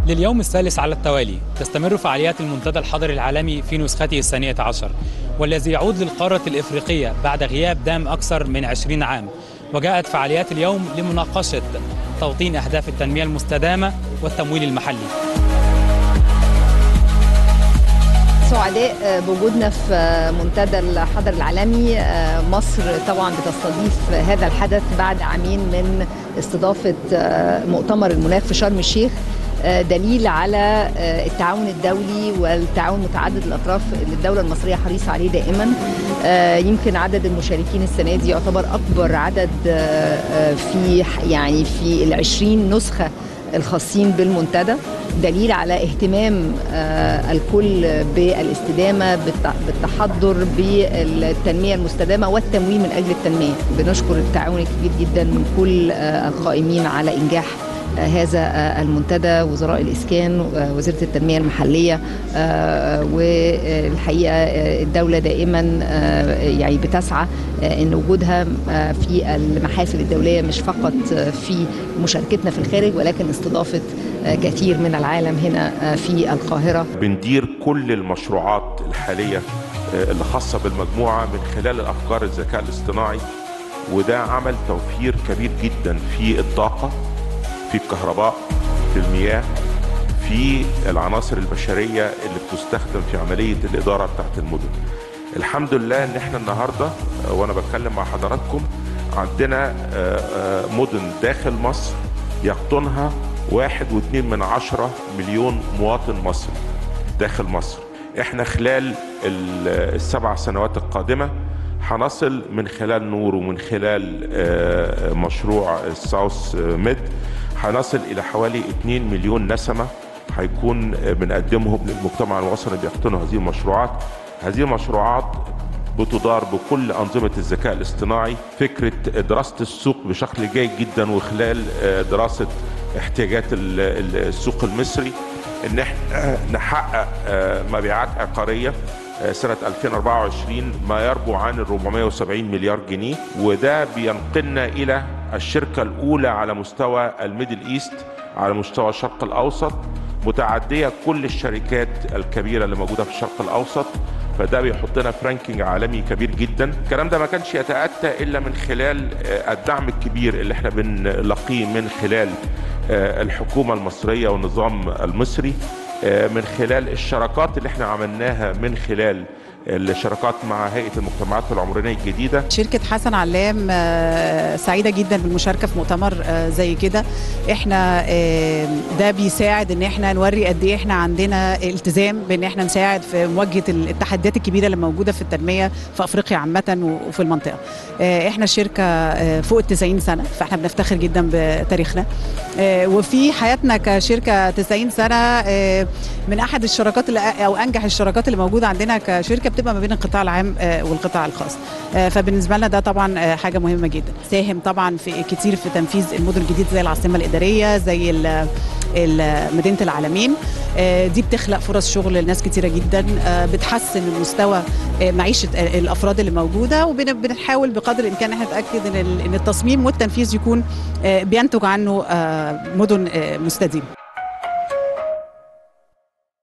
لليوم الثالث على التوالي تستمر فعاليات المنتدى الحضري العالمي في نسخته الثانية عشر والذي يعود للقارة الإفريقية بعد غياب دام أكثر من 20 عام وجاءت فعاليات اليوم لمناقشة توطين أهداف التنمية المستدامة والتمويل المحلي سعداء بوجودنا في منتدى الحضر العالمي مصر طبعا بتستضيف هذا الحدث بعد عامين من استضافة مؤتمر المناخ في شرم الشيخ دليل على التعاون الدولي والتعاون متعدد الاطراف اللي الدوله المصريه حريصه عليه دائما يمكن عدد المشاركين السنه دي يعتبر اكبر عدد في يعني في العشرين نسخه الخاصين بالمنتدى دليل على اهتمام الكل بالاستدامه بالتحضر بالتنميه المستدامه والتمويل من اجل التنميه بنشكر التعاون الكبير جدا من كل القائمين على انجاح هذا المنتدى وزراء الاسكان وزيره التنميه المحليه والحقيقه الدوله دائما يعني بتسعى ان وجودها في المحافل الدوليه مش فقط في مشاركتنا في الخارج ولكن استضافه كثير من العالم هنا في القاهره بندير كل المشروعات الحاليه اللي خاصه بالمجموعه من خلال الافكار الذكاء الاصطناعي وده عمل توفير كبير جدا في الطاقه في الكهرباء في المياه في العناصر البشرية اللي بتستخدم في عملية الإدارة بتاعت المدن الحمد لله ان احنا النهاردة وانا بتكلم مع حضراتكم عندنا مدن داخل مصر يقطنها واحد واثنين من عشرة مليون مواطن مصري داخل مصر احنا خلال السبع سنوات القادمة هنصل من خلال نور ومن خلال مشروع الساوث ميد هنصل الى حوالي 2 مليون نسمه هيكون بنقدمهم للمجتمع الوطني بيقتنوا هذه المشروعات هذه المشروعات بتدار بكل أنظمة الذكاء الاصطناعي فكرة دراسة السوق بشكل جيد جدا وخلال دراسة احتياجات السوق المصري ان احنا نحقق مبيعات عقارية سنة 2024 ما يربو عن 470 مليار جنيه وده بينقلنا إلى الشركة الأولى على مستوى الميدل إيست على مستوى الشرق الأوسط متعدية كل الشركات الكبيرة اللي موجودة في الشرق الأوسط فده بيحطنا في رانكينج عالمي كبير جدا الكلام ده ما كانش يتأتى إلا من خلال الدعم الكبير اللي احنا بنلاقيه من خلال الحكومة المصرية والنظام المصري من خلال الشراكات اللي احنا عملناها من خلال الشراكات مع هيئه المجتمعات العمرانيه الجديده شركه حسن علام سعيده جدا بالمشاركه في مؤتمر زي كده احنا ده بيساعد ان احنا نوري قد ايه احنا عندنا التزام بان احنا نساعد في مواجهه التحديات الكبيره اللي موجوده في التنميه في افريقيا عامه وفي المنطقه احنا شركه فوق ال 90 سنه فاحنا بنفتخر جدا بتاريخنا وفي حياتنا كشركه 90 سنه من احد الشراكات اللي او انجح الشراكات اللي موجوده عندنا كشركه بتبقى ما بين القطاع العام والقطاع الخاص فبالنسبه لنا ده طبعا حاجه مهمه جدا ساهم طبعا في كتير في تنفيذ المدن الجديده زي العاصمه الاداريه زي مدينه العالمين دي بتخلق فرص شغل لناس كتيره جدا بتحسن مستوى معيشه الافراد اللي موجوده وبنحاول بقدر الامكان احنا نتاكد ان التصميم والتنفيذ يكون بينتج عنه مدن مستديمه